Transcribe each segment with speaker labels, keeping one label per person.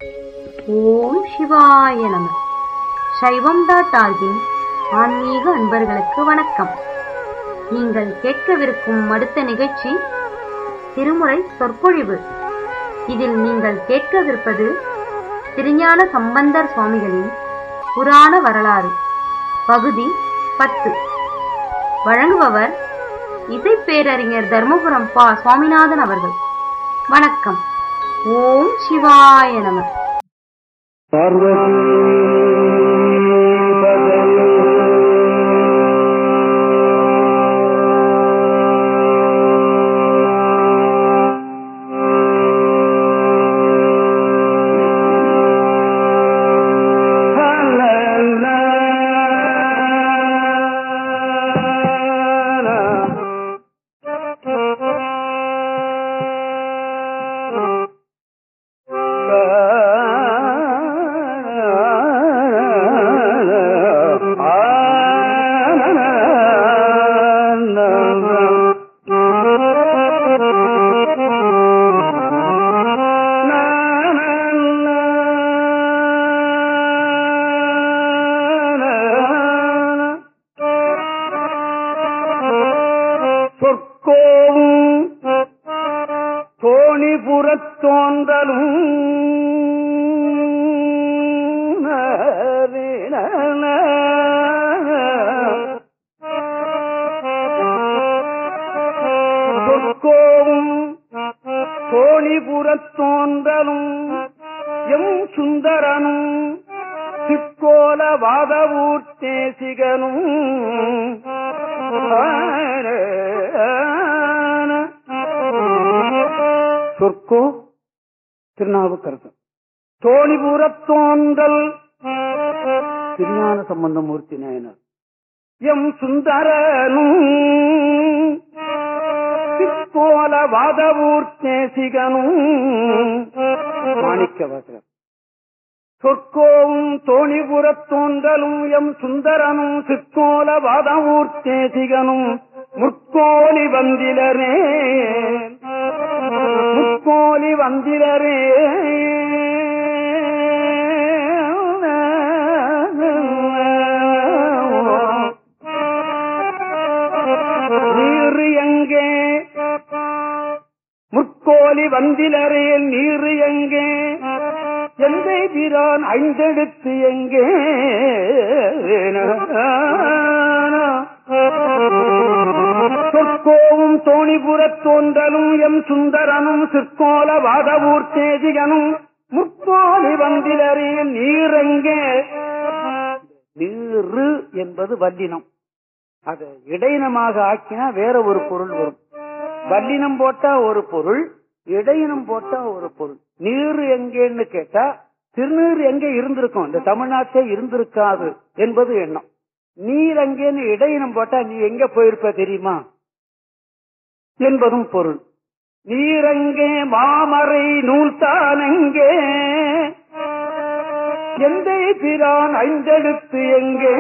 Speaker 1: ஓம் சிவாய நம சைவம் டாட் ஆர்கின் ஆன்மீக அன்பர்களுக்கு வணக்கம் நீங்கள் கேட்கவிருக்கும் அடுத்த நிகழ்ச்சி திருமுறை சொற்பொழிவு இதில் நீங்கள் கேட்கவிருப்பது திருஞான சம்பந்தர் சுவாமிகளின் புராண வரலாறு பகுதி பத்து வழங்குபவர் இசைப்பேரறிஞர் தர்மபுரம் பா சுவாமிநாதன் அவர்கள் வணக்கம் ஓம் சிவாய நம
Speaker 2: பார்வதி சொற்கோவும் தோணிபுறத் தோன்றலும் சொற்கோவும் தோணிபுறத் தோன்றலும் எம் சுந்தரனும் சிக்கோல வாதவூர் தேசிகனும் சொற்கோ திருநாவுக்கரசன் தோணிபுரத் தோன்றல் திருஞான சம்பந்தமூர்த்தி நாயனர் எம் சுந்தரனும் சிக்கோல வாதவூர் தேசிகனும் மாணிக்க வாசகர் சொற்கோவும் தோணிபுரத் தோன்றலும் எம் சுந்தரனும் சிற்கோல வாதவூர் தேசிகனும் முற்கோலி வந்திலரே முற்கோலி வந்திலரே நீர் எங்கே முற்கோலி வந்திலரே நீர் எங்கே எந்தை பிரான் ஐந்தெடுத்து எங்கே சொற்கோவும் தோணிபுரத் தோன்றலும் எம் சுந்தரனும் சிற்கோல வாதவூர் தேதிகனும் முற்கோலி வந்திலரில் நீரெங்கே நீரு என்பது வல்லினம் அதை இடையினமாக ஆக்கினா வேற ஒரு பொருள் வரும் வல்லினம் போட்டா ஒரு பொருள் இடையினம் போட்டா ஒரு பொருள் நீர் எங்கேன்னு கேட்டா திருநீர் எங்க இருந்திருக்கும் இந்த தமிழ்நாட்டே இருந்திருக்காது என்பது எண்ணம் நீர் எங்கேன்னு இடையினம் போட்டா நீ எங்க போயிருப்ப தெரியுமா என்பதும் பொருள் நீரங்கே மாமறை நூல்தான் எங்கே எந்தை பிரான் ஐந்தெடுத்து எங்கே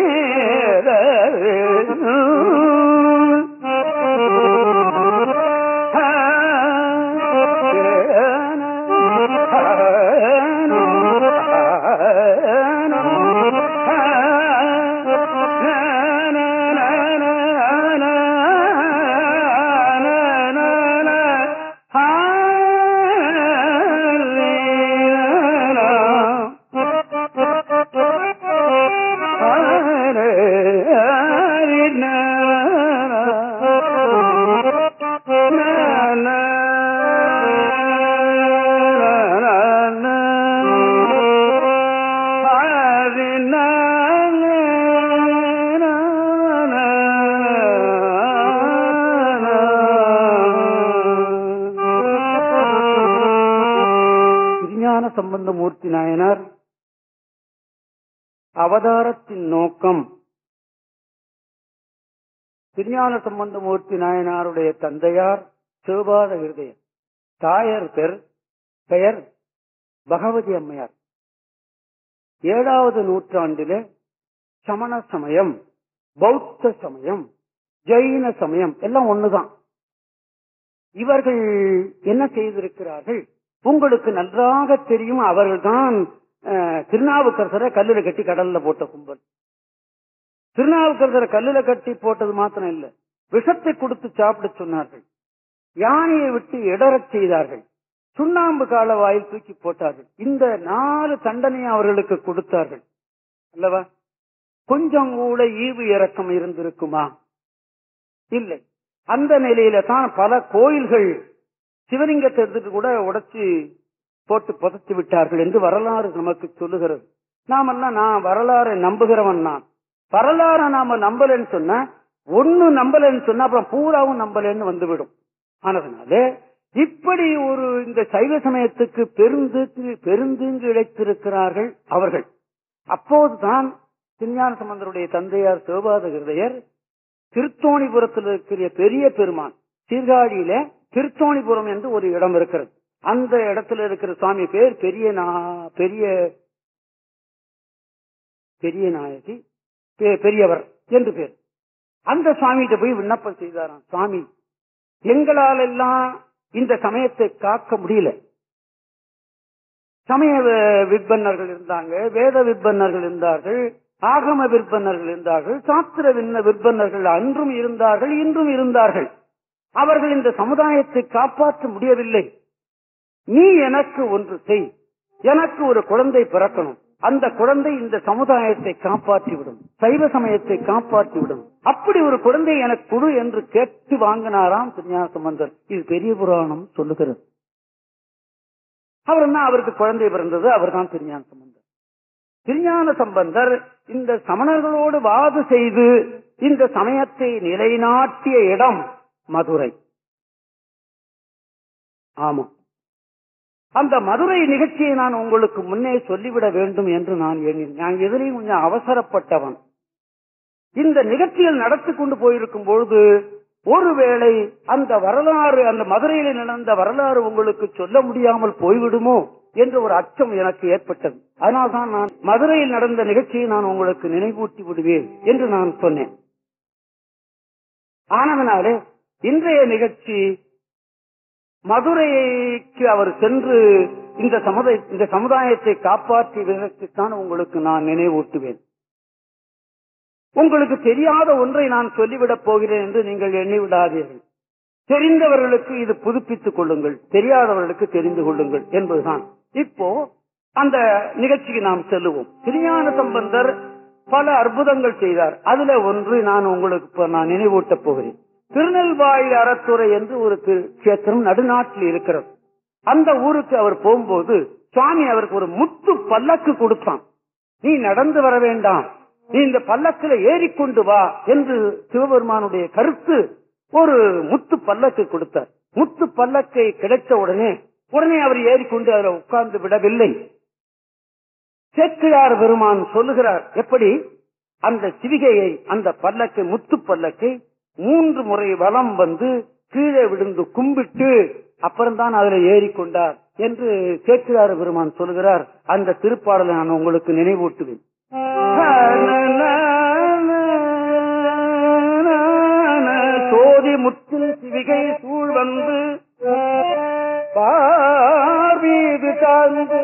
Speaker 2: திருஞான சம்பந்தமூர்த்தி நாயனார் அவதாரத்தின் நோக்கம் திருஞான சம்பந்தமூர்த்தி நாயனாருடைய தந்தையார் சிவபாத இருதயர் தாயர் பெர் பெயர் பகவதி அம்மையார் ஏழாவது நூற்றாண்டிலே சமண சமயம் பௌத்த சமயம் ஜெயின சமயம் எல்லாம் ஒண்ணுதான் இவர்கள் என்ன செய்திருக்கிறார்கள் உங்களுக்கு நன்றாக தெரியும் அவர்கள்தான் அஹ், திருநாவுக்கரசரை கல்லுல கட்டி கடல்ல போட்ட கும்பல் திருநாவுக்கரசரை கல்லுல கட்டி போட்டது மாத்திரம் இல்ல விஷத்தை கொடுத்து சாப்பிட சொன்னார்கள் யானையை விட்டு இடறச் செய்தார்கள் சுண்ணாம்பு கால வாயில் தூக்கி போட்டார்கள் இந்த நாலு தண்டனை அவர்களுக்கு கொடுத்தார்கள் அல்லவா கொஞ்சம் கூட ஈவு இறக்கம் இருந்திருக்குமா இல்லை அந்த நிலையில தான் பல கோயில்கள் சிவலிங்கத்தை எடுத்துட்டு கூட உடைச்சு போட்டு புதைத்து விட்டார்கள் என்று வரலாறு நமக்கு சொல்லுகிறது நாமெல்லாம் நான் வரலாறை நம்புகிறவன் நான் வரலாறை நாம நம்பலன்னு சொன்னா ஒண்ணு நம்பலன்னு சொன்னா அப்புறம் பூராவும் நம்பலன்னு வந்துவிடும் ஆனதுனால இப்படி ஒரு இந்த சைவ சமயத்துக்கு பெருந்தீங்கு பெருந்தீங்கு இழைத்திருக்கிறார்கள் அவர்கள் அப்போதுதான் திருஞான சம்பந்தருடைய தந்தையார் சிவபாத ஹிருதயர் திருத்தோணிபுரத்தில் இருக்கிற பெரிய பெருமான் சீர்காழியில திருத்தோணிபுரம் என்று ஒரு இடம் இருக்கிறது அந்த இடத்துல இருக்கிற சுவாமி பேர் பெரிய நா- பெரிய பெரிய நாயகி பெ- பெரியவர் என்று பேர் அந்த சுவாமிகிட்ட போய் விண்ணப்பம் செய்தாராம் சுவாமி எங்களால் எல்லாம் இந்த சமயத்தை காக்க முடியல சமய வி- விற்பன்னர்கள் இருந்தாங்க வேத விற்பன்னர்கள் இருந்தார்கள் ஆகம விற்பன்னர்கள் இருந்தார்கள் சாஸ்திர விண்ண விற்பன்னர்கள் அன்றும் இருந்தார்கள் இன்றும் இருந்தார்கள் அவர்கள் இந்த சமுதாயத்தை காப்பாற்ற முடியவில்லை நீ எனக்கு ஒன்று செய் எனக்கு ஒரு குழந்தை பிறக்கணும் அந்த குழந்தை இந்த சமுதாயத்தை காப்பாற்றிவிடும் சைவ சமயத்தை காப்பாற்றிவிடும் அப்படி ஒரு குழந்தை எனக்கு கொடு என்று கேட்டு வாங்கினாராம் திருஞான சம்பந்தர் இது பெரிய புராணம் சொல்லுகிறது அவர் என்ன அவருக்கு குழந்தை பிறந்தது அவர்தான் திருஞான சம்பந்தர் திருஞான சம்பந்தர் இந்த சமணர்களோடு வாது செய்து இந்த சமயத்தை நிலைநாட்டிய இடம் மதுரை ஆமா அந்த மதுரை நிகழ்ச்சியை நான் உங்களுக்கு முன்னே சொல்லிவிட வேண்டும் என்று நான் எண்ணினேன் நான் எதிரையும் கொஞ்சம் அவசரப்பட்டவன் இந்த நிகழ்ச்சிகள் நடத்தி கொண்டு போயிருக்கும் பொழுது ஒருவேளை அந்த வரலாறு அந்த மதுரையில் நடந்த வரலாறு உங்களுக்கு சொல்ல முடியாமல் போய்விடுமோ என்ற ஒரு அச்சம் எனக்கு ஏற்பட்டது அதனால்தான் நான் மதுரையில் நடந்த நிகழ்ச்சியை நான் உங்களுக்கு நினைவூட்டி விடுவேன் என்று நான் சொன்னேன் ஆனதனாலே இன்றைய நிகழ்ச்சி மதுரைக்கு அவர் சென்று இந்த சமுதாய இந்த சமுதாயத்தை காப்பாற்றிய விதத்தைத்தான் உங்களுக்கு நான் நினைவூட்டுவேன் உங்களுக்கு தெரியாத ஒன்றை நான் சொல்லிவிடப் போகிறேன் என்று நீங்கள் எண்ணி விடாதீர்கள் தெரிந்தவர்களுக்கு இது புதுப்பித்துக் கொள்ளுங்கள் தெரியாதவர்களுக்கு தெரிந்து கொள்ளுங்கள் என்பதுதான் இப்போ அந்த நிகழ்ச்சிக்கு நாம் செல்லுவோம் திருஞான சம்பந்தர் பல அற்புதங்கள் செய்தார் அதுல ஒன்று நான் உங்களுக்கு இப்ப நான் நினைவூட்டப் போகிறேன் திருநெல்வாயில் அறத்துறை என்று ஒரு திரு- கஷேத்திரம் நடுநாட்டில் இருக்கிறது அந்த ஊருக்கு அவர் போகும்போது சுவாமி அவருக்கு ஒரு முத்து பல்லக்கு கொடுத்தான் நீ நடந்து வர வேண்டாம் நீ இந்த பல்லக்கில ஏறிக்கொண்டு வா என்று சிவபெருமானுடைய கருத்து ஒரு முத்து பல்லக்கு கொடுத்தார் முத்து பல்லக்கை கிடைத்த உடனே உடனே அவர் ஏறிக்கொண்டு அதில் உட்கார்ந்து விடவில்லை சேக்கிழார் பெருமான் சொல்லுகிறார் எப்படி அந்த சிவிகையை அந்த பல்லக்கை முத்து பல்லக்கை மூன்று முறை வலம் வந்து கீழே விழுந்து கும்பிட்டு அப்புறம்தான் அதுல ஏறிக்கொண்டார் என்று சேக்கிழார் பெருமான் சொல்லுகிறார் அந்த திருப்பாடலை நான் உங்களுக்கு நினைவூட்டுவேன் சோதி முத்தில் சிவிகை சூழ் வந்து பார்வீது தாழ்ந்து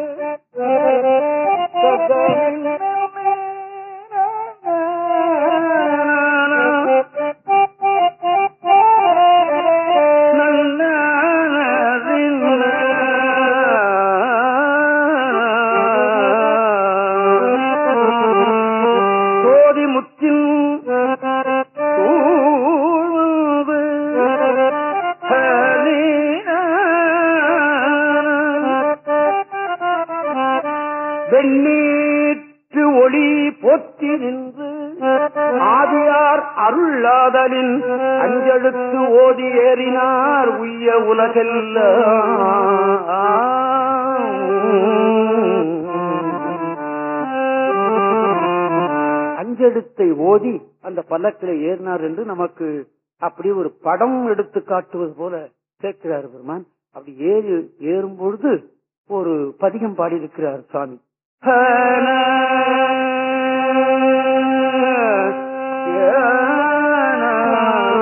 Speaker 2: சோதி முத்தின் சூழ்ந்து வெண்ணீற்று ஒளி போற்றி நின்று ஆதியார் அருளாதலின் அஞ்செழுத்து ஓதி ஏறினார் உய்ய உலகெல்லாம் அஞ்செழுத்தை ஓதி அந்த பல்லக்கில ஏறினார் என்று நமக்கு அப்படி ஒரு படம் எடுத்து காட்டுவது போல சேர்க்கிறார் பெருமான் அப்படி ஏறி ஏறும் பொழுது ஒரு பதிகம் பாடியிருக்கிறார் சுவாமி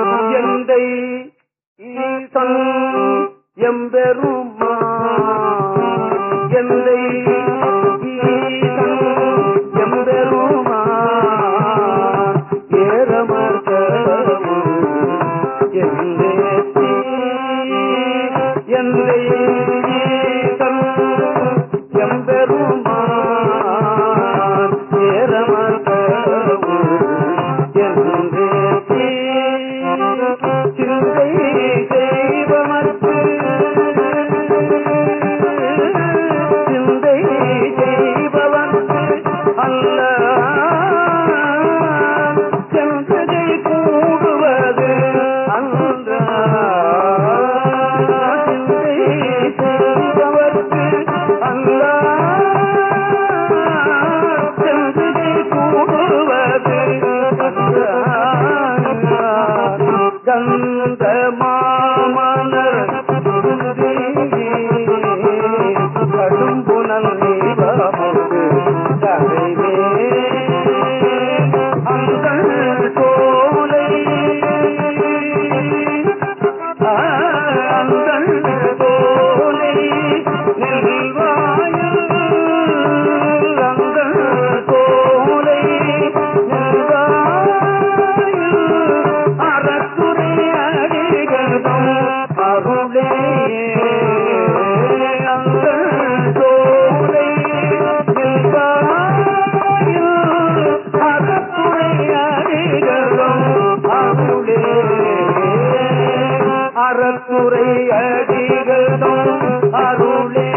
Speaker 2: எந்தை ஈசன் எம்பெருமான் எந்தை ஈசன் எம்பெருமான் ஏறமர்கடவுள் எந்தேத்தி எந்தை ஈசன் எம்பெருமான் ஏறமர்கடவுள் எந்தேத்தி சிந்தை தெய்வமற்கு சிந்தை செய்பவர்க்கு அல்ல சென்றதை கூடுவது அன்ற சிந்தை செய்பவர்க்கு அல்ல சென்றதை கூடுவது அன்ற கந்த மாமலர் கடும் புனல் நீவமுக்கு தலைவே அங்கள் தோலை அங்கள் தோலை நெல்வாயில் அங்கள் தோலை நெல்வாயில் அறத்துறை அடிகளும் அருளே அங்கள் தோலை நெல்வாயில் அறத்துறை அடிகளும் அருளே அறத்துறை அடிகளும் அருளே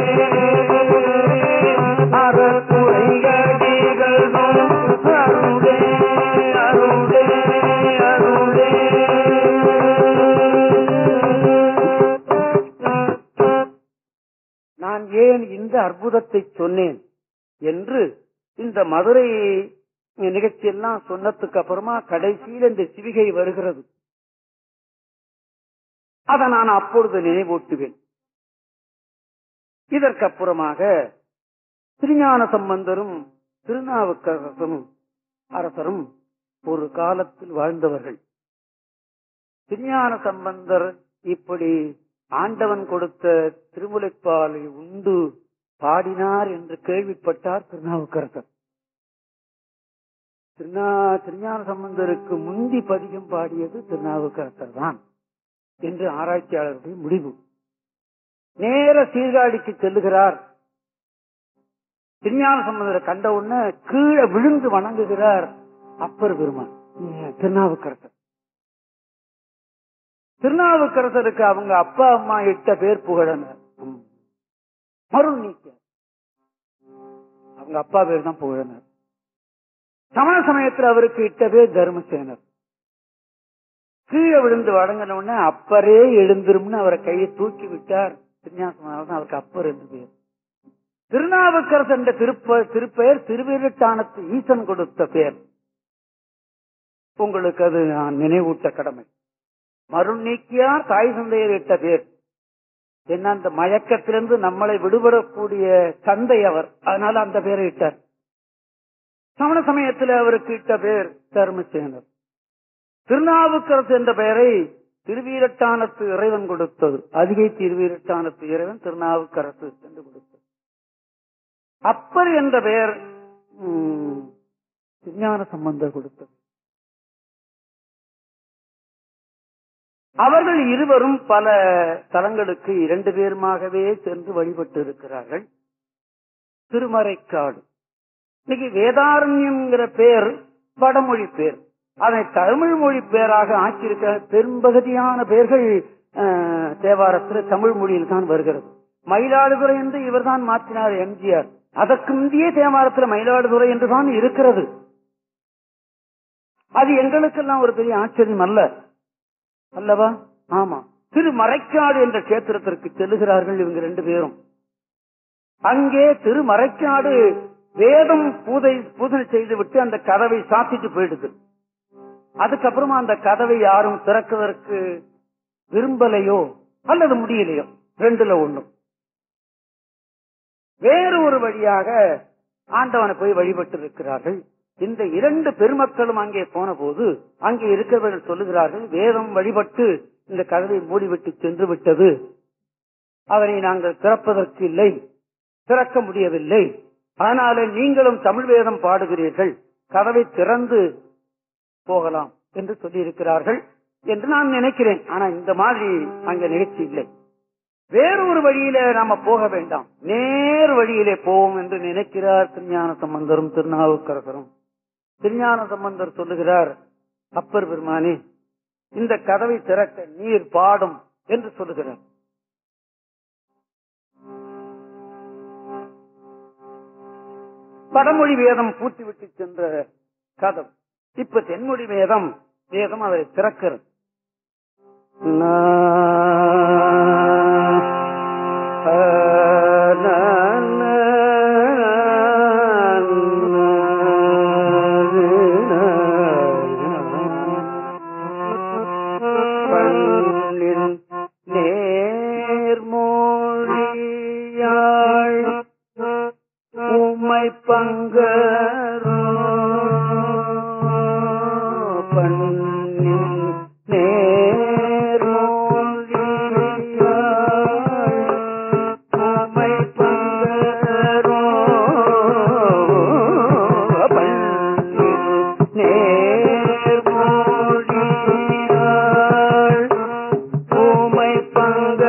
Speaker 2: அறத்துறை அடிகளும் அருளே அருளே அருளே நான் ஏன் இந்த அற்புதத்தை சொன்னேன் என்று இந்த மதுரை நிகழ்ச்சியெல்லாம் சொன்னதுக்கு அப்புறமா கடைசியில் இந்த சிவிகை வருகிறது அதை நான் அப்பொழுது நினைவூட்டுவேன் இதற்கப்புறமாக திருஞான சம்பந்தரும் திருநாவுக்கரசரும் அரசரும் ஒரு காலத்தில் வாழ்ந்தவர்கள் திருஞான சம்பந்தர் இப்படி ஆண்டவன் கொடுத்த திருமுலைப்பாலை உண்டு பாடினார் என்று கேள்விப்பட்டார் திருநாவுக்கரசர் திருநா திருஞான சம்பந்தருக்கு முந்தி பதிகம் பாடியது திருநாவுக்கரசர் தான் என்று ஆராய்ச்சியாளருடைய முடிவு நேர சீர்காழிக்கு செல்லுகிறார் திருஞான சம்பந்தரை கண்ட உடனே கீழே விழுந்து வணங்குகிறார் அப்பர் பெருமான் உம், திருநாவுக்கரசர் திருநாவுக்கரசருக்கு அவங்க அப்பா அம்மா இட்ட பேர் புகழனர் உம். மருள் நீக்க அவங்க அப்பா பேர் தான் புகழனர் சமண சமயத்தில் அவருக்கு இட்ட பேர் தர்மசேனர் கீழே விழுந்து வழங்கின உடனே அப்பரே எழுந்திரும்னு அவரை கையை தூக்கி விட்டார் திருஞாசம் அவருக்கு அப்பர் என்று பேர் திருநாவுக்கரசு என்ற திருப்ப திருப்பெயர் திருவேரட்டானத்து ஈசன் கொடுத்த பெயர் உங்களுக்கு அது நான் நினைவூட்ட கடமை மருள் நீக்கியார் தாய் சந்தையர் இட்ட பேர் என்ன அந்த மயக்கத்திலிருந்து நம்மளை விடுபடக்கூடிய தந்தை அவர் அதனால அந்த பேரை இட்டார் சமண சமயத்தில் அவருக்கு இட்ட பேர் தர்மசேனர் திருநாவுக்கரசு என்ற பெயரை திருவீரட்டானத்து இறைவன் கொடுத்தது அதிகை திருவீரட்டானத்து இறைவன் திருநாவுக்கரசு என்று கொடுத்தது அப்பர் என்ற பெயர் ம், விஞ்ஞான சம்பந்தர் கொடுத்தது அவர்கள் இருவரும் பல தலங்களுக்கு இரண்டு பேருமாகவே சென்று வழிபட்டு இருக்கிறார்கள் திருமறைக்காடு இன்னைக்கு வேதாரண்யம்ங்கிற பேர் வடமொழி பேர் அதை தமிழ் மொழி பேராக ஆக்கியிருக்க பெரும்பகுதியான பேர்கள் அஹ், தேவாரத்தில் தமிழ் மொழியில் தான் வருகிறது மயிலாடுதுறை என்று இவர்தான் மாற்றினார் எம்ஜிஆர் அதற்கு முந்தைய தேவாரத்தில் மயிலாடுதுறை என்றுதான் இருக்கிறது அது எங்களுக்கெல்லாம் ஒரு பெரிய ஆச்சரியம் அல்ல அல்லவா ஆமா திருமறைக்காடு என்ற கேத்திரத்திற்கு செல்லுகிறார்கள் இவங்க ரெண்டு பேரும் அங்கே திருமறைக்காடு வேதம் பூதை பூஜனை செய்துவிட்டு அந்த கதவை சாத்திட்டு போயிடுது அதுக்கப்புறமா அந்த கதவை யாரும் திறக்குவதற்கு விரும்பலையோ அல்லது முடியலையோ ரெண்டுல ஒண்ணும் வேறு ஒரு வழியாக ஆண்டவனை போய் வழிபட்டு இருக்கிறார்கள் இந்த இரண்டு பெருமக்களும் அங்கே போன போது அங்கே இருக்கிறவர்கள் சொல்லுகிறார்கள் வேதம் வழிபட்டு இந்த கதவை மூடிவிட்டு சென்று விட்டது அவரை நாங்கள் திறப்பதற்கு இல்லை திறக்க முடியவில்லை அதனால நீங்களும் தமிழ் வேதம் பாடுகிறீர்கள் கதவை திறந்து போகலாம் என்று சொல்லியிருக்கிறார்கள் என்று நான் நினைக்கிறேன் ஆனா இந்த மாதிரி அங்க நிகழ்ச்சி இல்லை வேறொரு வழியில நாம போக வேண்டாம் நேர் வழியிலே போவோம் என்று நினைக்கிறார் திருஞான சம்பந்தரும் திருநாவுக்கரசரும் திருஞான சம்பந்தர் சொல்லுகிறார் அப்பர் பெருமானே இந்த கதவை திறக்க நீர் பாடும் என்று சொல்லுகிறார் வடமொழி வேதம் பூட்டி விட்டு சென்ற கதம் இப்ப தென்மொழி வேதம் வேதம் அதை திறக்கிறது பண்ணின் நேர்மொழியாள் உம்மை பங்கரோ பண்ணின் நேர்மொழியாள் உம்மை பங்கரோ பண்ணின் நேர்மொழியாள் உமை பங்க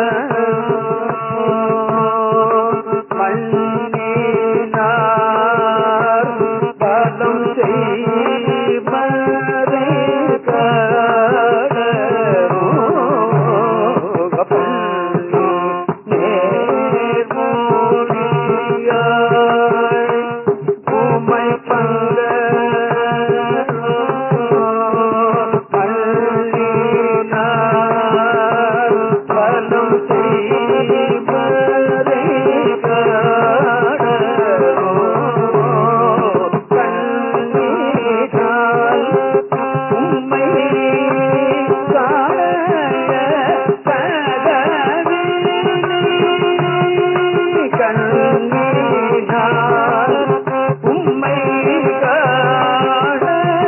Speaker 2: மண்ணினார் பலம் செய்மறை உமை பங்க மண்ணினார் பலம் செய்மறை கண்ணீரால் உம்மை காண கண்ணீரால் உம்மை காண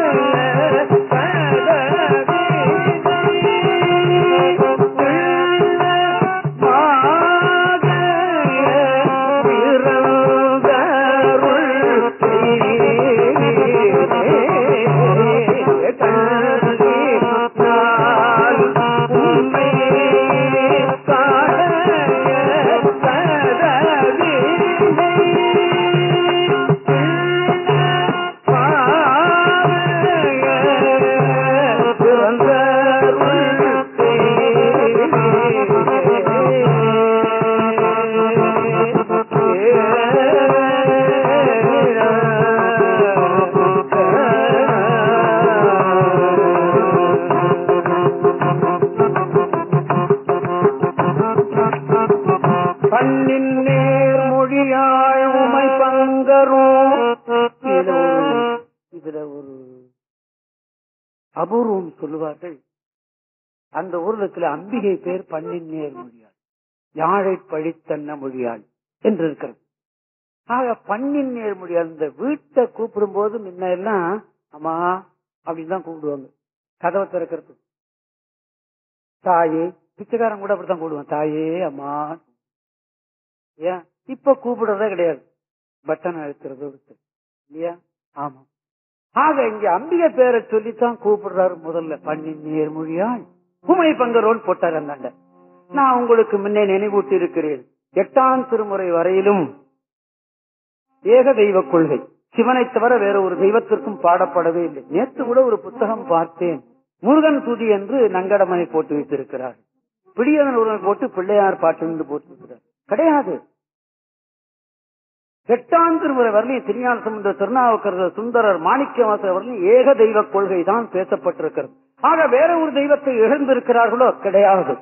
Speaker 2: பண்ணின் நேர் மொழியாள் உமை பங்கரோ இதுல ஒரு இதுல ஒரு அபூர்வம் சொல்லுவார்கள் அந்த ஊர்ல இருக்கிற அம்பிகை பேர் பண்ணின் நேர் மொழியாள் யாழை பழித்தன்ன மொழியாள் என்று இருக்கிறது ஆக பண்ணின் நேர் மொழியாள் இந்த வீட்டை கூப்பிடும் போது முன்ன எல்லாம் அம்மா அப்படின்னு தான் கூப்பிடுவாங்க கதவை திறக்கிறது தாயே பிச்சைக்காரன் கூட அப்படித்தான் கூப்பிடுவான் தாயே அம்மா ஏன் இப்ப கூப்பிடுறதே கிடையாது பட்டன் அழுத்துறது இருக்கு. இல்லையா ஆமா ஆக இங்க அம்பிகை பேரை சொல்லித்தான் கூப்பிடுறாரு முதல்ல பண்ணின் நேர்மொழியாள் உமை பங்கரோல் போட்டார் அந்தாண்ட நான் உங்களுக்கு முன்னே நினைவூட்டி இருக்கிறேன் எட்டாம் திருமுறை வரையிலும் ஏக தெய்வ கொள்கை சிவனை தவிர வேற ஒரு தெய்வத்திற்கும் பாடப்படவே இல்லை நேற்று கூட ஒரு புத்தகம் பார்த்தேன் முருகன் துதி என்று நங்கடமனை போட்டு வைத்திருக்கிறார் பிடியதன் ஒருவன் போட்டு பிள்ளையார் பாட்டு என்று போட்டு வைக்கிறார் கிடையாது எட்டாம் திருமுறை வரலையும் திருஞான சம்பந்த திருநாவுக்கரசர் சுந்தரர் மாணிக்கவாசர் வரலையும் ஏக தெய்வ கொள்கை தான் பேசப்பட்டிருக்கிறது ஆக வேற ஒரு தெய்வத்தை இழந்திருக்கிறார்களோ கிடையாது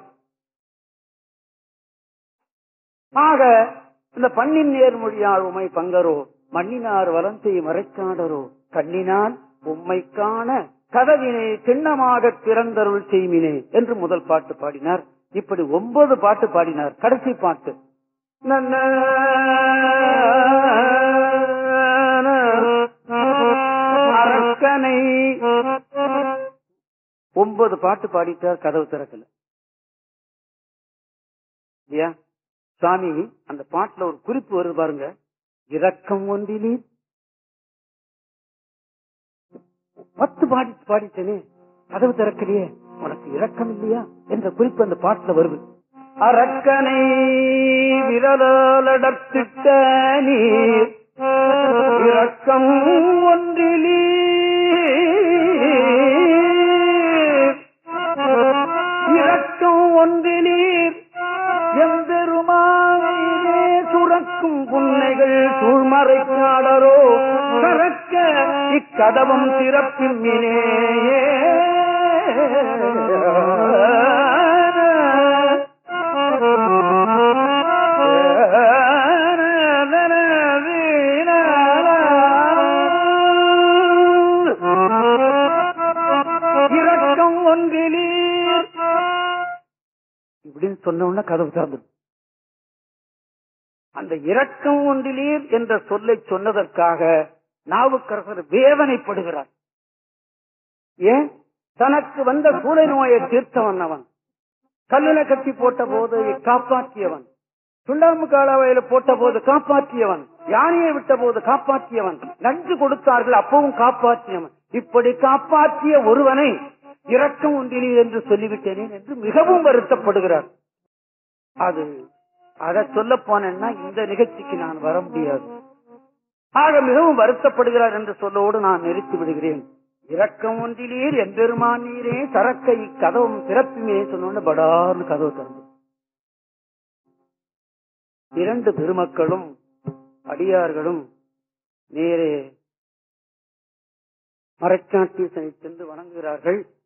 Speaker 2: ஆக இந்த பண்ணின் நேர்மொழியால் உமை பங்கரோ மண்ணினார் வலந்தை மறைக்காடரோ கண்ணினால் உம்மை காண கதவினை சின்னமாக திறந்தருள் செய்மினே என்று முதல் பாட்டு பாடினார் இப்படி ஒன்பது பாட்டு பாடினார் கடைசி பாட்டு அரக்கனை ஒன்பது பாட்டு பாடிட்டார் கதவு திறக்கல இல்லையா சுவாமி அந்த பாட்டுல ஒரு குறிப்பு வருது பாருங்க இரக்கம் ஒன்றிலே பத்து பாடி பாடித்தனே கதவு திறக்கலையே உனக்கு இரக்கம் இல்லையா என்ற குறிப்பு அந்த பாட்டுல வருது அரக்கனை விரலடத்திட்ட நீர் இரக்கம் ஒன்றிலே இரக்கம் ஒன்றினீர் எம்பெருமானிலே சுரக்கும் புன்னைகள் சூழ்மறைக்காடரோ கறக்க இக்கதவம் திறப்பின்மினே இரக்கம் ஒன்றினீர் இப்படின்னு சொன்ன உடனே கதவு திறந்தது அந்த இரக்கம் ஒன்றிலீர் என்ற சொல்லை சொன்னதற்காக நாவுக்கரசர் வேதனைப்படுகிறார் ஏன் தனக்கு வந்த சூளை நோயை தீர்த்தவன் அவன் கல்லில கட்டி போட்ட போது காப்பாற்றியவன் சுண்டாம்பு காலாவையில போட்ட போது காப்பாற்றியவன் யானையை விட்ட போது காப்பாற்றியவன் நஞ்சு கொடுத்தார்கள் அப்பவும் காப்பாற்றியவன் இப்படி காப்பாற்றிய ஒருவனை இரக்கம் ஒன்றினி என்று சொல்லிவிட்டேனே என்று மிகவும் வருத்தப்படுகிறார் அது அதை சொல்ல போனேன்னா இந்த நிகழ்ச்சிக்கு நான் வர முடியாது ஆக மிகவும் வருத்தப்படுகிறார் என்று சொல்லோடு நான் நிறுத்தி விடுகிறேன் இரக்கம் ஒன்றிலீர் எம்பெருமான் நீரே சரக்கை கதவும் திறப்புமே சொன்னோன்னு படார்னு கதவு திறந்து இரண்டு பெருமக்களும் அடியார்களும் நேரே மறைச்சாட்டீசனை சென்று வணங்குகிறார்கள்